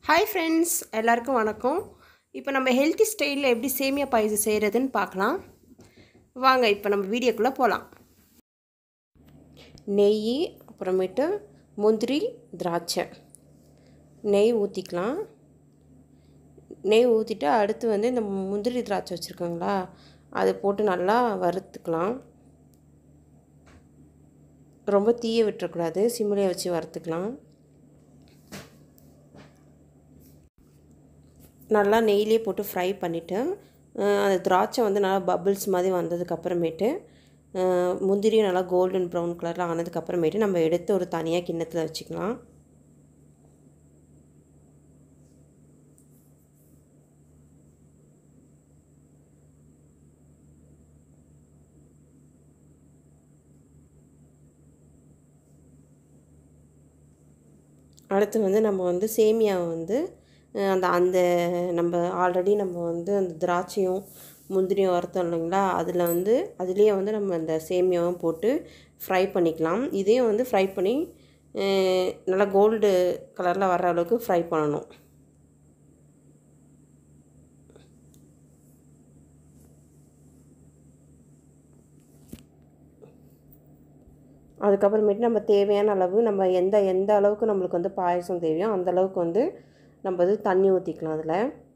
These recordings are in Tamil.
ஹாய் ஃப்ரெண்ட்ஸ் எல்லாருக்கும் வணக்கம் இப்போ நம்ம ஹெல்த்தி ஸ்டைலில் எப்படி சேமியா பாயசம் செய்கிறதுன்னு பார்க்கலாம் வாங்க இப்போ நம்ம வீடியோக்குள்ளே போகலாம் நெய் அப்புறமேட்டு முந்திரி திராட்சை நெய் ஊற்றிக்கலாம் நெய் ஊற்றிட்டு அடுத்து வந்து இந்த முந்திரி திராட்சை வச்சுருக்கோங்களா அதை போட்டு நல்லா வறுத்துக்கலாம் ரொம்ப தீய விட்டுறக்கூடாது சிம்மிலே வச்சு வறுத்துக்கலாம் நல்லா நெய்லேயே போட்டு ஃப்ரை பண்ணிவிட்டு அந்த திராட்சை வந்து நல்லா பபிள்ஸ் மாதிரி வந்ததுக்கப்புறமேட்டு முந்திரியும் நல்லா கோல்டன் ப்ரௌன் கலரில் ஆனதுக்கப்புறமேட்டு நம்ம எடுத்து ஒரு தனியாக கிண்ணத்தில் வச்சுக்கலாம் அடுத்து வந்து நம்ம வந்து சேமியாவை வந்து அந்த அந்த நம்ம ஆல்ரெடி நம்ம வந்து அந்த திராட்சையும் முந்திரியும் வறுத்தோம் இல்லைங்களா அதில் வந்து அதுலேயே வந்து நம்ம அந்த சேமியாவும் போட்டு ஃப்ரை பண்ணிக்கலாம் இதையும் வந்து ஃப்ரை பண்ணி நல்லா கோல்டு கலரில் வர்ற அளவுக்கு ஃப்ரை பண்ணணும் அதுக்கப்புறமேட்டு நம்ம தேவையான அளவு நம்ம எந்த எந்த அளவுக்கு நம்மளுக்கு வந்து பாயசம் தேவையோ அந்த அளவுக்கு வந்து நம்ம வந்து தண்ணி ஊற்றிக்கலாம் அதில்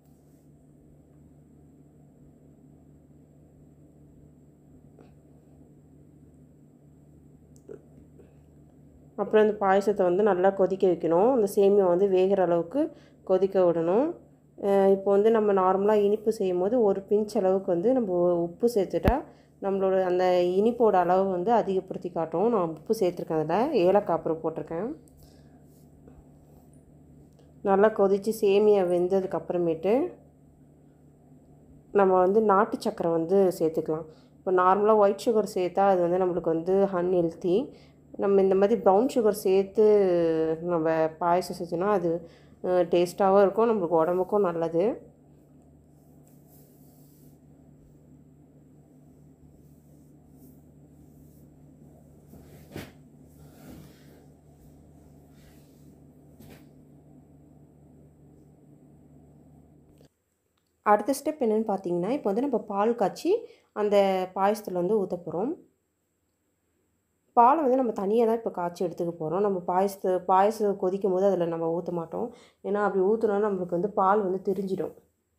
அப்புறம் இந்த பாயசத்தை வந்து நல்லா கொதிக்க வைக்கணும் அந்த சேமியா வந்து வேகிற அளவுக்கு கொதிக்க விடணும் இப்போ வந்து நம்ம நார்மலாக இனிப்பு செய்யும் போது ஒரு பிஞ்ச் அளவுக்கு வந்து நம்ம உப்பு சேர்த்துட்டா நம்மளோட அந்த இனிப்போட அளவு வந்து அதிகப்படுத்தி காட்டும் நான் உப்பு சேர்த்துருக்கேன் அதில் ஏலக்காய் அப்புறம் போட்டிருக்கேன் நல்லா கொதித்து சேமியா வெந்ததுக்கு அப்புறமேட்டு நம்ம வந்து நாட்டு சக்கரை வந்து சேர்த்துக்கலாம் இப்போ நார்மலாக ஒயிட் சுகர் சேர்த்தா அது வந்து நம்மளுக்கு வந்து அன்ஹெல்த்தி நம்ம இந்த மாதிரி ப்ரௌன் சுகர் சேர்த்து நம்ம பாயசம் செஞ்சோன்னா அது டேஸ்ட்டாகவும் இருக்கும் நம்மளுக்கு உடம்புக்கும் நல்லது அடுத்த ஸ்டெப் என்னென்னு பார்த்தீங்கன்னா இப்போ வந்து நம்ம பால் காய்ச்சி அந்த பாயசத்தில் வந்து ஊற்ற போகிறோம் பாலை வந்து நம்ம தனியாக தான் இப்போ காய்ச்சி எடுத்துக்க போகிறோம் நம்ம பாயசத்தை பாயசம் கொதிக்கும் போது அதில் நம்ம ஊற்ற மாட்டோம் ஏன்னா அப்படி ஊற்றினோன்னா நம்மளுக்கு வந்து பால் வந்து திரிஞ்சிடும்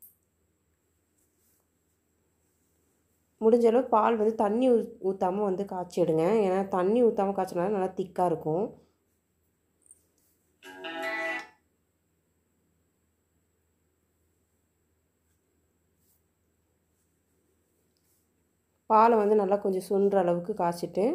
முடிஞ்ச அளவு பால் வந்து தண்ணி ஊ ஊற்றாமல் வந்து காய்ச்சி எடுங்க ஏன்னா தண்ணி ஊற்றாமல் காய்ச்சினாலும் நல்லா திக்காக இருக்கும் பாலை வந்து நல்லா கொஞ்சம் சுண்டுற அளவுக்கு காய்ச்சிட்டு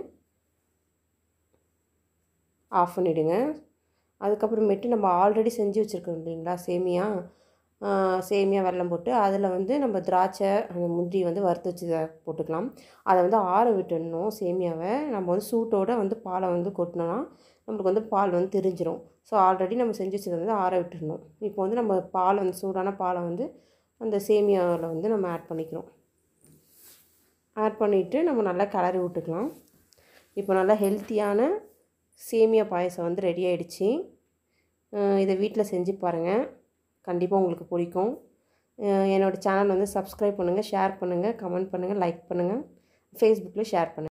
ஆஃப் பண்ணிவிடுங்க அதுக்கப்புறமேட்டு நம்ம ஆல்ரெடி செஞ்சு வச்சுருக்கோம் இல்லைங்களா சேமியா சேமியா வெல்லம் போட்டு அதில் வந்து நம்ம திராட்சை அந்த முந்திரி வந்து வறுத்து வச்சு போட்டுக்கலாம் அதை வந்து ஆற விட்டுடணும் சேமியாவை நம்ம வந்து சூட்டோடு வந்து பாலை வந்து கொட்டினோன்னா நம்மளுக்கு வந்து பால் வந்து திரிஞ்சிரும் ஸோ ஆல்ரெடி நம்ம செஞ்சு வச்சதை வந்து ஆற விட்டுடணும் இப்போ வந்து நம்ம பால் வந்து சூடான பாலை வந்து அந்த சேமியாவில் வந்து நம்ம ஆட் பண்ணிக்கிறோம் ஆட் பண்ணிவிட்டு நம்ம நல்லா கிளறி விட்டுக்கலாம் இப்போ நல்லா ஹெல்த்தியான சேமியா பாயசம் வந்து ரெடி ஆகிடுச்சு இதை வீட்டில் செஞ்சு பாருங்கள் கண்டிப்பாக உங்களுக்கு பிடிக்கும் என்னோடய சேனல் வந்து சப்ஸ்கிரைப் பண்ணுங்கள் ஷேர் பண்ணுங்கள் கமெண்ட் பண்ணுங்கள் லைக் பண்ணுங்கள் ஃபேஸ்புக்கில் ஷேர் பண்ணுங்கள்